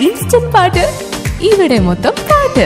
instant പാട്ട് ഇവിടെ മൊത്തം പാട്ട്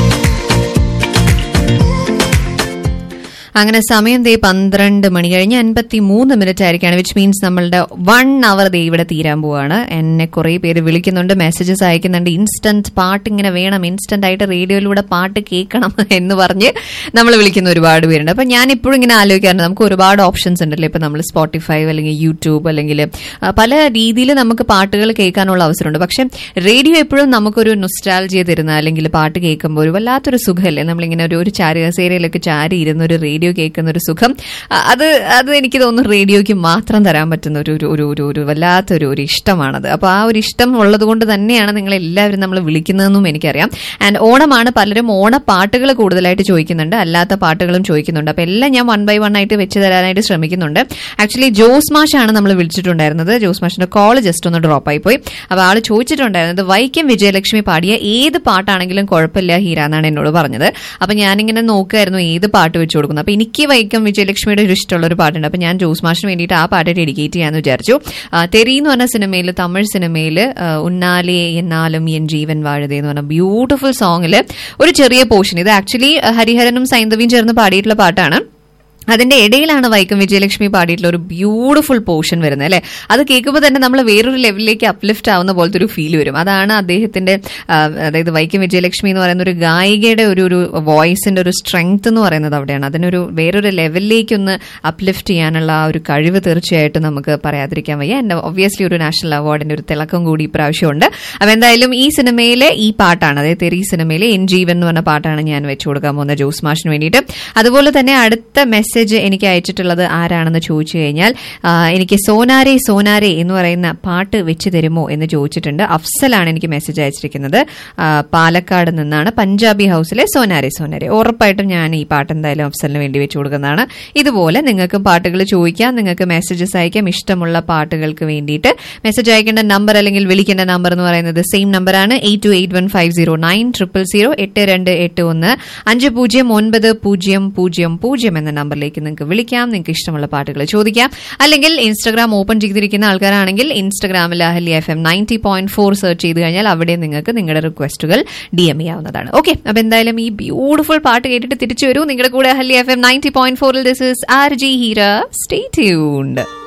അങ്ങനെ സമയം ദേ പന്ത്രണ്ട് മണി കഴിഞ്ഞ് അൻപത്തി മൂന്ന് മിനിറ്റ് ആയിരിക്കാണ് വിച്ച് മീൻസ് നമ്മളുടെ വൺ അവർ ദേ ഇവിടെ തീരാൻ പോവാണ് എന്നെ കുറെ പേര് വിളിക്കുന്നുണ്ട് മെസ്സേജസ് അയക്കുന്നുണ്ട് ഇൻസ്റ്റന്റ് പാട്ട് ഇങ്ങനെ വേണം ഇൻസ്റ്റന്റ് ആയിട്ട് റേഡിയോയിലൂടെ പാട്ട് കേൾക്കണം എന്ന് പറഞ്ഞ് നമ്മൾ വിളിക്കുന്ന ഒരുപാട് പേരുണ്ട് അപ്പൊ ഞാൻ ഇപ്പോഴും ഇങ്ങനെ ആലോചിക്കാറുണ്ട് നമുക്ക് ഒരുപാട് ഓപ്ഷൻസ് ഉണ്ടല്ലോ ഇപ്പൊ നമ്മൾ സ്പോട്ടിഫൈ അല്ലെങ്കിൽ യൂട്യൂബ് അല്ലെങ്കിൽ ആ, പല രീതിയിൽ നമുക്ക് പാട്ടുകൾ കേൾക്കാനുള്ള അവസരമുണ്ട് പക്ഷെ റേഡിയോ എപ്പോഴും നമുക്കൊരു നൊസ്റ്റാൾജിയ തരുന്ന അല്ലെങ്കിൽ പാട്ട് കേൾക്കുമ്പോൾ ഒരു വല്ലാത്തൊരു സുഖമല്ലേ നമ്മളിങ്ങനെ ഒരു ഒരു ചാരി കസേരയിലൊക്കെ ചാരി ഇരുന്ന ഒരു റേഡിയോ കേൾക്കുന്ന ഒരു സുഖം ആ, അത് അത് എനിക്ക് തോന്നുന്നു റേഡിയോയ്ക്ക് മാത്രം തരാൻ പറ്റുന്ന ഒരു ഒരു ഒരു ഒരു ഒരു വല്ലാത്തൊരു ഒരു ഇഷ്ടമാണത് അപ്പോൾ ആ ഒരു ഇഷ്ടം ഉള്ളത് കൊണ്ട് തന്നെയാണ് നിങ്ങൾ എല്ലാവരും നമ്മൾ വിളിക്കുന്നതെന്നും എനിക്കറിയാം ആൻഡ് ഓണമാണ് പലരും ഓണപ്പാട്ടുകൾ കൂടുതലായിട്ട് ചോദിക്കുന്നുണ്ട് അല്ലാത്ത പാട്ടുകളും ചോദിക്കുന്നുണ്ട് അപ്പോൾ എല്ലാം ഞാൻ വൺ ബൈ വൺ ആയിട്ട് വെച്ച് തരാനായിട്ട് ശ്രമിക്കുന്നുണ്ട് ആക്ച്വലി ജോസ് മാഷാണ് നമ്മൾ വിളിച്ചിട്ടുണ്ടായിരുന്നത് ജോസ് മാഷിന്റെ കോൾ ജസ്റ്റ് ഒന്ന് ഡ്രോപ്പ് ആയി പോയി അപ്പോൾ ആള് ചോദിച്ചിട്ടുണ്ടായിരുന്നത് വൈക്കം വിജയലക്ഷ്മി പാടിയ ഏത് പാട്ടാണെങ്കിലും കുഴപ്പമില്ല ഹീര എന്നാണ് എന്നോട് പറഞ്ഞത് അപ്പൊ ഞാനിങ്ങനെ നോക്കുമായിരുന്നു ഏത് പാട്ട് വെച്ച് കൊടുക്കുന്നത് അപ്പൊ എനിക്ക് വൈക്കം വിജയലക്ഷ്മിയുടെ ഒരു ഇഷ്ടമുള്ള ഒരു പാട്ടുണ്ട് അപ്പൊ ഞാൻ ജോസ് മാഷിന് വേണ്ടിയിട്ട് ആ പാട്ട് ഡെഡിക്കേറ്റ് ചെയ്യാന്ന് വിചാരിച്ചു ആ, തെറി എന്ന് പറഞ്ഞ സിനിമയിൽ തമിഴ് സിനിമയിൽ ഉന്നാലേ എന്നാലും എൻ ജീവൻ വാഴതേ എന്ന് പറഞ്ഞ ബ്യൂട്ടിഫുൾ സോങ്ങിൽ ഒരു ചെറിയ പോർഷൻ ഇത് ആക്ച്വലി ഹരിഹരനും സൈന്ധവിയും ചേർന്ന് പാടിയിട്ടുള്ള പാട്ടാണ് അതിന്റെ ഇടയിലാണ് വൈക്കം വിജയലക്ഷ്മി പാടിയിട്ടുള്ള ഒരു ബ്യൂട്ടിഫുൾ പോർഷൻ വരുന്നത് അല്ലെ അത് കേൾക്കുമ്പോൾ തന്നെ നമ്മൾ വേറൊരു ലെവലിലേക്ക് അപ്ലിഫ്റ്റ് ആവുന്ന പോലത്തെ ഒരു ഫീൽ വരും അതാണ് അദ്ദേഹത്തിന്റെ ആ, അതായത് വൈക്കം വിജയലക്ഷ്മി എന്ന് പറയുന്ന ഒരു ഗായികയുടെ ഒരു ഒരു വോയിസിന്റെ ഒരു സ്ട്രെങ്ത് എന്ന് പറയുന്നത് അവിടെയാണ് അതിനൊരു വേറൊരു ലെവലിലേക്ക് ഒന്ന് അപ്ലിഫ്റ്റ് ചെയ്യാനുള്ള ആ ഒരു കഴിവ് തീർച്ചയായിട്ടും നമുക്ക് പറയാതിരിക്കാൻ വയ്യ ആൻഡ് ഒബ്വിയസ്ലി ഒരു നാഷണൽ അവാർഡിന്റെ ഒരു തിളക്കം കൂടി ഇപ്രാവശ്യമുണ്ട് അപ്പൊ എന്തായാലും ഈ സിനിമയിലെ ഈ പാട്ടാണ് അതായത് തെറി സിനിമയിലെ എൻ ജീവൻ എന്ന് പറഞ്ഞ പാട്ടാണ് ഞാൻ വെച്ചു കൊടുക്കാൻ പോകുന്ന ജോസ് മാഷിന് വേണ്ടിയിട്ട് അതുപോലെ തന്നെ അടുത്ത മെസ്സേജ് എനിക്ക് അയച്ചിട്ടുള്ളത് ആരാണെന്ന് ചോദിച്ചു കഴിഞ്ഞാൽ ആ, എനിക്ക് സോനാരെ സോനാരെ എന്ന് പറയുന്ന പാട്ട് വെച്ച് തരുമോ എന്ന് ചോദിച്ചിട്ടുണ്ട് അഫ്സലാണ് എനിക്ക് മെസ്സേജ് അയച്ചിരിക്കുന്നത് ആ, പാലക്കാട് നിന്നാണ് പഞ്ചാബി ഹൗസിലെ സോനാരെ സോനാരെ ഉറപ്പായിട്ടും ഞാൻ ഈ പാട്ട് എന്തായാലും അഫ്സലിന് വേണ്ടി വെച്ച് കൊടുക്കുന്നതാണ് ഇതുപോലെ നിങ്ങൾക്ക് പാട്ടുകൾ ചോദിക്കാം നിങ്ങൾക്ക് മെസ്സേജസ് അയക്കാം ഇഷ്ടമുള്ള പാട്ടുകൾക്ക് വേണ്ടിയിട്ട് മെസ്സേജ് അയക്കേണ്ട നമ്പർ അല്ലെങ്കിൽ വിളിക്കേണ്ട നമ്പർ എന്ന് പറയുന്നത് സെയിം നമ്പറാണ് eight two eight one five zero nine triple zero എട്ട് രണ്ട് എട്ട് ഒന്ന് അഞ്ച് പൂജ്യം ഒൻപത് പൂജ്യം പൂജ്യം പൂജ്യം എന്ന നമ്പറിലേക്ക് നിങ്ങൾക്ക് വിളിക്കാം നിങ്ങൾക്ക് ഇഷ്ടമുള്ള പാട്ടുകൾ ചോദിക്കാം അല്ലെങ്കിൽ ഇൻസ്റ്റാഗ്രാം ഓപ്പൺ ചെയ്തിരിക്കുന്ന ആൾക്കാരാണെങ്കിൽ ഇൻസ്റ്റാഗ്രാമിൽ Ahalya F M ninety point four search ചെയ്ത് കഴിഞ്ഞാൽ അവിടെ നിങ്ങൾക്ക് നിങ്ങളുടെ റിക്വസ്റ്റുകൾ ഡി എം ചെയ്യാവുന്നതാണ് ഓക്കെ അപ്പൊ എന്തായാലും ഈ ബ്യൂട്ടിഫുൾ പാട്ട് കേട്ടിട്ട് തിരിച്ചു വരൂ നിങ്ങളുടെ കൂടെ Ahalya F M ninety point ഫോറിൽ this is R G Heera stay tuned